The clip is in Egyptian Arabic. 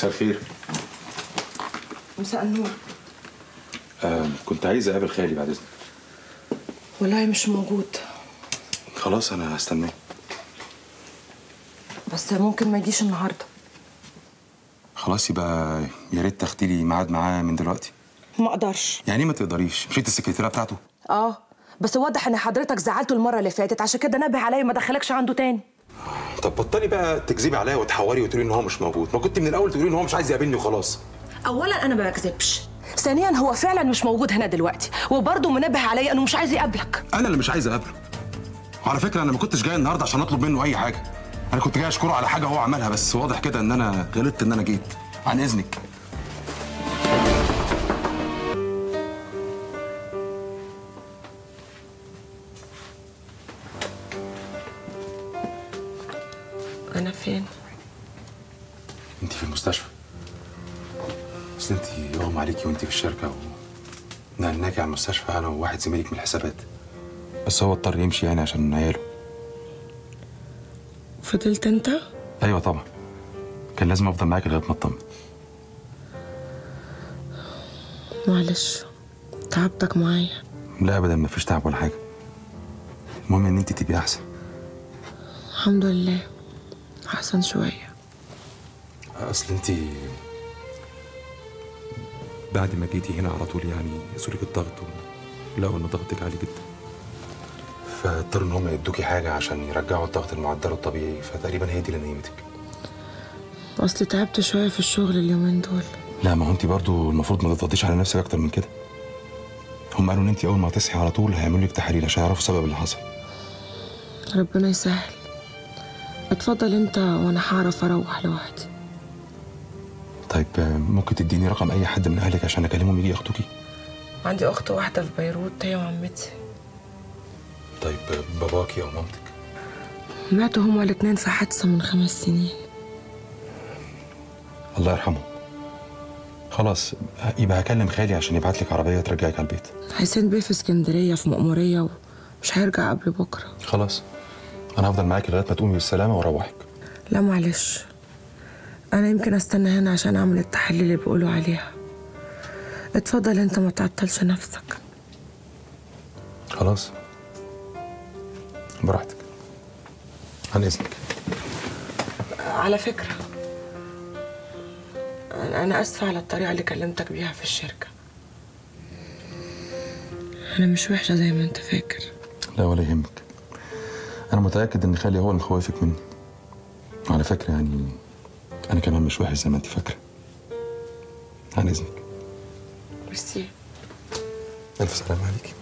مساء الخير مساء النور آه كنت عايز اقابل خالي بعد اذنك والله مش موجود خلاص انا هستناه بس ممكن ما يجيش النهارده خلاص يبقى يا ريت تاخدي لي ميعاد معاه من دلوقتي ما اقدرش يعني إيه ما تقدريش مش انت السكرتيره بتاعته اه بس واضح ان حضرتك زعلته المره اللي فاتت عشان كده نبه عليا ما دخلكش عنده تاني طب بطلي بقى تكذبي عليا وتحوري وتقولي ان هو مش موجود ما كنت من الاول تقولي ان هو مش عايز يقابلني وخلاص اولا انا ما بكذبش ثانيا هو فعلا مش موجود هنا دلوقتي وبرضه منبه عليا انه مش عايز يقابلك انا اللي مش عايز اقابله وعلى فكره انا ما كنتش جاي النهارده عشان اطلب منه اي حاجه انا كنت جاي اشكره على حاجه هو عملها بس واضح كده ان انا غلطت ان انا جيت عن اذنك انا فين انت في المستشفى اصل انت يغمى عليكي وانت في الشركه ونقلناكي على المستشفى انا وواحد زميلك من الحسابات بس هو اضطر يمشي يعني عشان عياله فضلت انت ايوه طبعا كان لازم افضل معاك لغايه ما اطمن معلش تعبتك معايا لا ابدا ما فيش تعب ولا حاجه المهم ان انت تبقي احسن الحمد لله احسن شويه اصل انت بعد ما جيتي هنا على طول يعني سورك الضغط لقوا ان ضغطك عالي جدا فاضطروا ان هم يدوكي حاجه عشان يرجعوا الضغط المعدل الطبيعي فتقريبا هي دي اللي نيمتك اصلي تعبت شويه في الشغل اليومين دول لا ما هو انت برضو المفروض ما تضغطيش على نفسك اكتر من كده هم قالوا ان انت اول ما تصحي على طول هيعملوا لك تحاليل عشان يعرفوا السبب اللي حصل ربنا يسهل اتفضل انت وانا هعرف اروح لوحدي طيب آه، ممكن تديني رقم اي حد من اهلك عشان اكلمهم يجي ياخدوكي عندي اخت واحده في بيروت هي وعمتي طيب آه، باباكي او مامتك ماتوا هما الاتنين في حادثه من خمس سنين الله يرحمه خلاص يبقى هكلم خالي عشان يبعت لك عربيه ترجعك على البيت حسين بيه في اسكندريه في مأموريه ومش هيرجع قبل بكره خلاص انا هفضل معاكي لغايه ما تقومي بالسلامه واروحك لا معلش انا يمكن استنى هنا عشان اعمل التحاليل اللي بيقولوا عليها اتفضل انت ما تعطلش نفسك خلاص براحتك عن اذنك على فكره انا أنا اسفه على الطريقه اللي كلمتك بيها في الشركه انا مش وحشه زي ما انت فاكر لا ولا يهمك انا متاكد ان خالي هو اللي خوفك مني وعلى فكره يعني انا كمان مش وحش زي ما انت فاكره عن اذنك ميرسي الف سلامه عليكي